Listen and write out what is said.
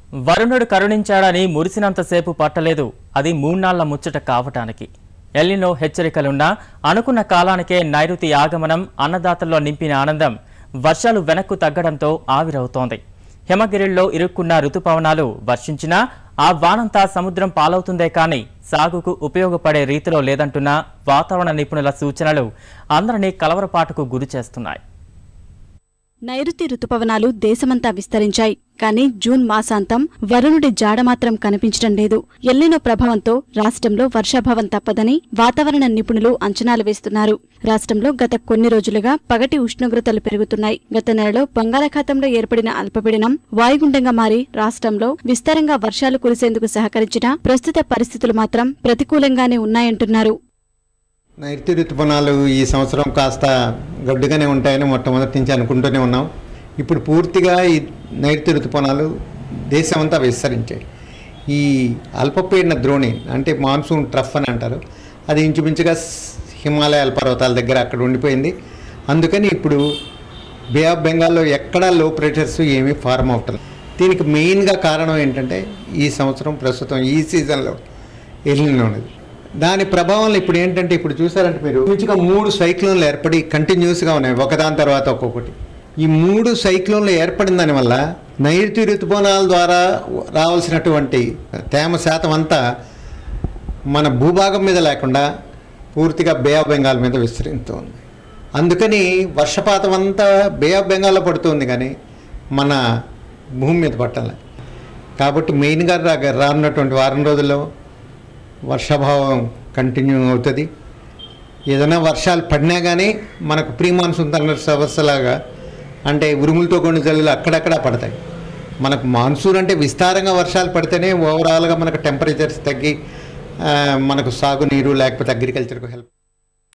వరుణుడు కరుణించాడని మురిసినంతసేపు పట్టలేదు అది మూన్నాళ్ల ముచ్చట కావటానికి ఎల్లినో హెచ్చరికలున్నా అనుకున్న కాలానికే నైరుతి ఆగమనం అన్నదాతల్లో నింపిన ఆనందం వర్షాలు వెనక్కు తగ్గడంతో ఆవిరవుతోంది హిమగిరిల్లో ఇరుక్కున్న రుతుపవనాలు వర్షించినా ఆ వానంతా సముద్రం పాలవుతుందే కానీ సాగుకు ఉపయోగపడే రీతిలో లేదంటున్న వాతావరణ నిపుణుల సూచనలు అందరినీ కలవరపాటుకు గురి చేస్తున్నాయి నైరుతి రుతుపవనాలు దేశమంతా విస్తరించాయి కానీ జూన్ మాసాంతం వరుణుడి జాడ మాత్రం కనిపించడం లేదు ఎల్లినో ప్రభావంతో రాష్ట్రంలో వర్షాభావం తప్పదని వాతావరణ నిపుణులు అంచనాలు వేస్తున్నారు రాష్ట్రంలో గత కొన్ని రోజులుగా పగటి ఉష్ణోగ్రతలు పెరుగుతున్నాయి గత నెలలో బంగాళాఖాతంలో ఏర్పడిన అల్పపీడనం వాయుగుండంగా మారి రాష్ట్రంలో విస్తారంగా వర్షాలు కురిసేందుకు సహకరించినా ప్రస్తుత పరిస్థితులు మాత్రం ప్రతికూలంగానే ఉన్నాయంటున్నారు నైరుతి ఋతుపవనాలు ఈ సంవత్సరం కాస్త గడ్డుగానే ఉంటాయని మొట్టమొదటి నుంచి అనుకుంటూనే ఉన్నాం ఇప్పుడు పూర్తిగా ఈ నైరుతి ఋతుపవనాలు దేశమంతా విస్తరించాయి ఈ అల్పపీడన ద్రోణి అంటే మాన్సూన్ ట్రఫ్ అని అంటారు అది ఇంచుమించుగా స్- హిమాలయాల పర్వతాల దగ్గర అక్కడ ఉండిపోయింది అందుకని ఇప్పుడు బే ఆఫ్ బెంగాల్లో ఎక్కడా లో ప్రెషర్స్ ఏమీ ఫార్మ్ అవుతుంది దీనికి మెయిన్గా కారణం ఏంటంటే ఈ సంవత్సరం ప్రస్తుతం ఈ సీజన్లో ఎల్లినోనది దాని ప్రభావంలో ఇప్పుడు ఏంటంటే ఇప్పుడు చూసారంటే మీరు మంచిగా మూడు సైక్లోన్లు ఏర్పడి కంటిన్యూస్గా ఉన్నాయి ఒకదాని తర్వాత ఒక్కొక్కటి ఈ మూడు సైక్లోన్లు ఏర్పడిన దానివల్ల నైరుతి ఋతుపవనాల ద్వారా రావాల్సినటువంటి తేమ శాతం అంతా మన భూభాగం మీద లేకుండా పూర్తిగా బే ఆఫ్ బెంగాల్ మీద విస్తరిస్తుంది అందుకని వర్షపాతం అంతా బే ఆఫ్ బెంగాల్లో పడుతుంది కానీ మన భూమి మీద పట్టాలి కాబట్టి మెయిన్గా రా రానున్నటువంటి వారం రోజుల్లో వర్షాభావం కంటిన్యూ అవుతుంది ఏదైనా వర్షాలు పడినా కానీ మనకు ప్రీ మాన్సూన్ థండర్ సమస్యలాగా అంటే ఉరుములతో కొన్ని జల్లులు అక్కడక్కడ పడతాయి మనకు మాన్సూన్ అంటే విస్తారంగా వర్షాలు పడితేనే ఓవరాల్గా మనకు టెంపరేచర్స్ తగ్గి ఆ, మనకు సాగునీరు లేకపోతే అగ్రికల్చర్కు హెల్ప్